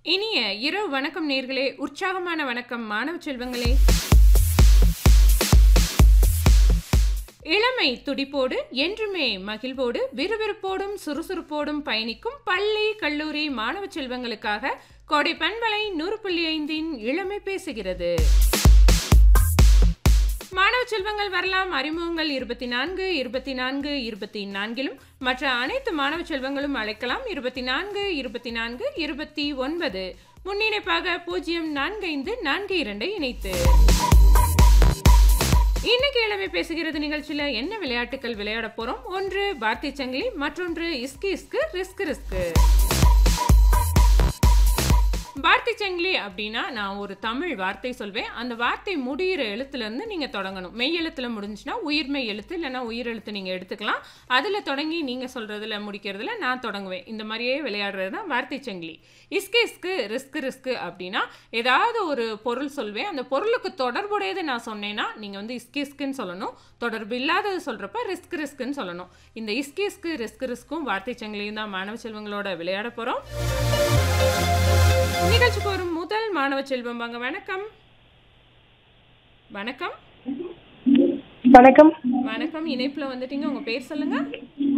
இனிய இரவு வணக்கம் நேர்களே உற்சாகமான வணக்கம் மாணவ செல்வங்களே இளமை துடிப்போடு என்றுமே மகிழ்வோடு விறுவிறுப்போடும் சுறுசுறுப்போடும் பயணிக்கும் பள்ளி கல்லூரி மாணவ செல்வங்களுக்காக கோடை பண்பலை நூறு புள்ளி ஐந்தின் இளமை பேசுகிறது மாணவ செல்வங்கள் வரலாம் அறிமுகங்கள் இருபத்தி நான்கு இருபத்தி நான்கு இருபத்தி நான்கிலும் மற்ற அனைத்து மாணவ செல்வங்களும் அழைக்கலாம் இருபத்தி நான்கு இருபத்தி நான்கு இருபத்தி ஒன்பது முன்னிணைப்பாக பூஜ்ஜியம் நான்கு ஐந்து நான்கு இரண்டை இணைத்து இன்னைக்கு இளமை பேசுகிறது நிகழ்ச்சியில என்ன விளையாட்டுகள் விளையாட போறோம் ஒன்று வார்த்தை சங்கிலி மற்றொன்று இஸ்கு இஸ்கு ரிஸ்க் ரிஸ்க் வார்த்தை சங்கிலி அப்படின்னா நான் ஒரு தமிழ் வார்த்தை சொல்வேன் அந்த வார்த்தை முடிகிற எழுத்துல இருந்து நீங்க தொடங்கணும் மெய் எழுத்துல முடிஞ்சுன்னா உயிர்மெய் எழுத்து இல்லைன்னா உயிர் எழுத்து நீங்க எடுத்துக்கலாம் அதுல தொடங்கி நீங்க சொல்றதுல முடிக்கிறதுல நான் தொடங்குவேன் இந்த மாதிரியே விளையாடுறது தான் வார்த்தை சங்கிலி இஸ்கு இஸ்கு ரிஸ்க் ரிஸ்க் அப்படின்னா ஏதாவது ஒரு பொருள் சொல்வேன் அந்த பொருளுக்கு தொடர்புடையது நான் சொன்னேன்னா நீங்க வந்து இஸ்கு இஸ்குன்னு சொல்லணும் தொடர்பு இல்லாதது சொல்றப்ப ரிஸ்க் ரிஸ்க்குன்னு சொல்லணும் இந்த இஸ்கு இஸ்கு ரிஸ்க் ரிஸ்க்கும் வார்த்தை சங்கிலியும் தான் மாணவ செல்வங்களோட விளையாட போறோம் நிகழ்ச்சிக்கு வரும் முதல் மாணவ செல்வம் வாங்க வணக்கம் வணக்கம் வணக்கம் வணக்கம் இணைப்புல வந்துட்டீங்க உங்க பேர் சொல்லுங்க